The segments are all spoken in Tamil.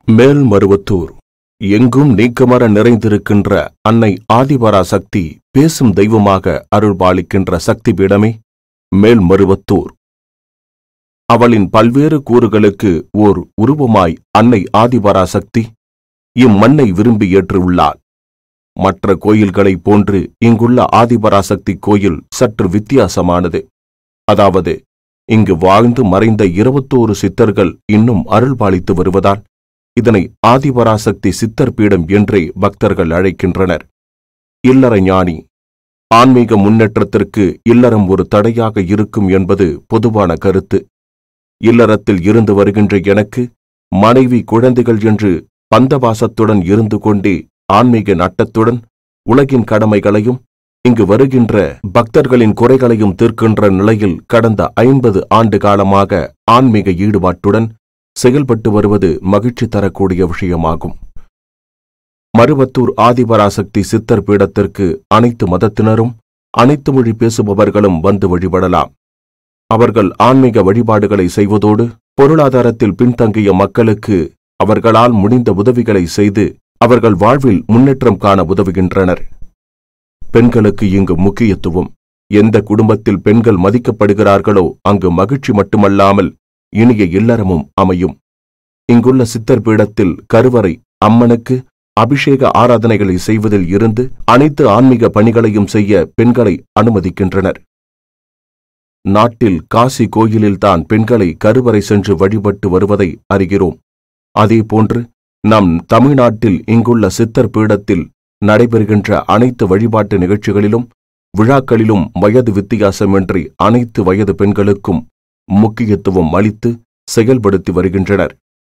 மேல்மருவத்தூர் எங்கும் நீக்கமர நிறைந்திருக்கின்ற அன்னை ஆதிபரா சக்தி பேசும் தெய்வமாக அருள்பாலிக்கின்ற சக்தி பீடமே மேல்மருவத்தூர் அவளின் பல்வேறு கூறுகளுக்கு ஓர் உருவமாய் அன்னை ஆதிபரா சக்தி இம்மண்ணை விரும்பி ஏற்றுள்ளாள் மற்ற கோயில்களைப் போன்று இங்குள்ள ஆதிபராசக்தி கோயில் சற்று வித்தியாசமானது அதாவது இங்கு வாழ்ந்து மறைந்த இருபத்தோரு சித்தர்கள் இன்னும் அருள்பாலித்து வருவதால் இதனை ஆதிபராசக்தி சித்தர் பீடம் என்றே பக்தர்கள் அழைக்கின்றனர் இல்லற ஞானி ஆன்மீக முன்னேற்றத்திற்கு இல்லறம் ஒரு தடையாக இருக்கும் என்பது பொதுவான கருத்து இல்லறத்தில் இருந்து வருகின்ற எனக்கு மனைவி குழந்தைகள் என்று பந்தவாசத்துடன் இருந்து கொண்டே ஆன்மீக நட்டத்துடன் உலகின் கடமைகளையும் இங்கு வருகின்ற பக்தர்களின் குறைகளையும் தீர்க்கின்ற நிலையில் கடந்த ஐம்பது ஆண்டு காலமாக ஆன்மீக ஈடுபாட்டுடன் செயல்பட்டு வருவது மகிழ்ச்சி தரக்கூடிய விஷயமாகும் மருவத்தூர் ஆதிபராசக்தி சித்தர் பீடத்திற்கு அனைத்து மதத்தினரும் அனைத்து மொழி பேசுபவர்களும் வந்து வழிபடலாம் அவர்கள் ஆன்மீக வழிபாடுகளை செய்வதோடு பொருளாதாரத்தில் பின்தங்கிய மக்களுக்கு அவர்களால் முடிந்த உதவிகளை செய்து அவர்கள் வாழ்வில் முன்னேற்றம் காண உதவுகின்றனர் பெண்களுக்கு இங்கு முக்கியத்துவம் எந்த குடும்பத்தில் பெண்கள் மதிக்கப்படுகிறார்களோ அங்கு மகிழ்ச்சி மட்டுமல்லாமல் இனிய இல்லறமும் அமையும் இங்குள்ள சித்தர் பீடத்தில் கருவறை அம்மனுக்கு அபிஷேக ஆராதனைகளை செய்வதில் இருந்து அனைத்து ஆன்மீக பணிகளையும் செய்ய பெண்களை அனுமதிக்கின்றனர் நாட்டில் காசி கோயிலில்தான் பெண்களை கருவறை சென்று வழிபட்டு வருவதை அறிகிறோம் அதேபோன்று நம் தமிழ்நாட்டில் இங்குள்ள சித்தர் பீடத்தில் நடைபெறுகின்ற அனைத்து வழிபாட்டு நிகழ்ச்சிகளிலும் விழாக்களிலும் வயது வித்தியாசமின்றி அனைத்து வயது பெண்களுக்கும் முக்கியத்துவம் அளித்து செயல்படுத்தி வருகின்றனர்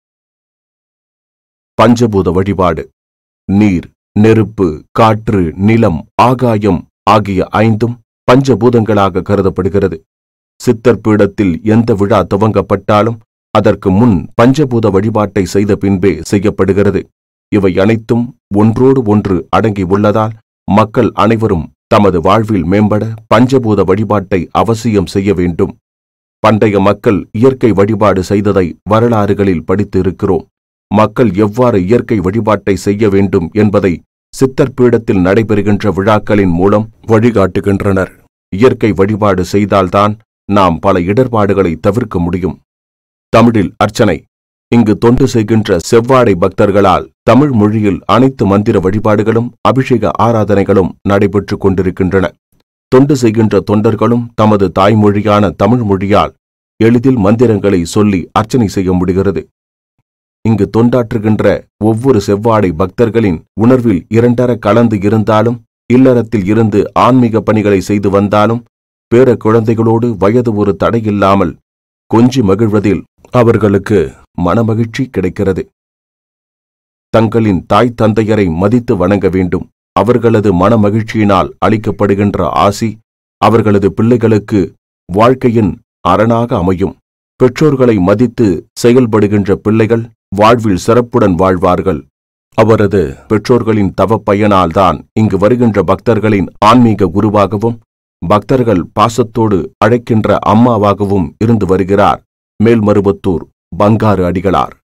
பஞ்சபூத வழிபாடு நீர் நெருப்பு காற்று நிலம் ஆகாயம் ஆகிய ஐந்தும் பஞ்சபூதங்களாக கருதப்படுகிறது சித்தர் பீடத்தில் எந்த விழா துவங்கப்பட்டாலும் அதற்கு முன் பஞ்சபூத வழிபாட்டை செய்த பின்பே செய்யப்படுகிறது இவை அனைத்தும் ஒன்றோடு ஒன்று அடங்கி உள்ளதால் மக்கள் அனைவரும் தமது வாழ்வில் மேம்பட பஞ்சபூத வழிபாட்டை அவசியம் செய்ய வேண்டும் பண்டைய மக்கள் இயற்கை வழிபாடு செய்ததை வரலாறுகளில் படித்து இருக்கிறோம் மக்கள் எவ்வாறு இயற்கை வழிபாட்டை செய்ய வேண்டும் என்பதை சித்தர் பீடத்தில் நடைபெறுகின்ற விழாக்களின் மூலம் வழிகாட்டுகின்றனர் இயற்கை வழிபாடு செய்தால்தான் நாம் பல இடர்பாடுகளை தவிர்க்க முடியும் தமிழில் அர்ச்சனை இங்கு தொண்டு செய்கின்ற செவ்வாடை பக்தர்களால் தமிழ் மொழியில் அனைத்து மந்திர வழிபாடுகளும் அபிஷேக ஆராதனைகளும் நடைபெற்றுக் கொண்டிருக்கின்றன தொண்டு செய்கின்ற தொண்டர்களும் தமது தாய்மொழியான தமிழ் மொழியால் எளிதில் மந்திரங்களை சொல்லி அர்ச்சனை செய்ய முடிகிறது இங்கு தொண்டாற்றுகின்ற ஒவ்வொரு செவ்வாடை பக்தர்களின் உணர்வில் இரண்டர கலந்து இருந்தாலும் இல்லறத்தில் இருந்து ஆன்மீக பணிகளை செய்து வந்தாலும் பேர குழந்தைகளோடு வயது ஒரு தடையில்லாமல் கொஞ்சி மகிழ்வதில் அவர்களுக்கு மனமகிழ்ச்சி கிடைக்கிறது தங்களின் தாய் தந்தையரை மதித்து வணங்க வேண்டும் அவர்களது மனமகிழ்ச்சியினால் அளிக்கப்படுகின்ற ஆசி அவர்களது பிள்ளைகளுக்கு வாழ்க்கையின் அரணாக அமையும் பெற்றோர்களை மதித்து செயல்படுகின்ற பிள்ளைகள் வாழ்வில் சிறப்புடன் வாழ்வார்கள் அவரது பெற்றோர்களின் தவப்பயனால்தான் இங்கு வருகின்ற பக்தர்களின் ஆன்மீக குருவாகவும் பக்தர்கள் பாசத்தோடு அழைக்கின்ற அம்மாவாகவும் இருந்து வருகிறார் மேல்மருவத்தூர் பங்காரு அடிகளார்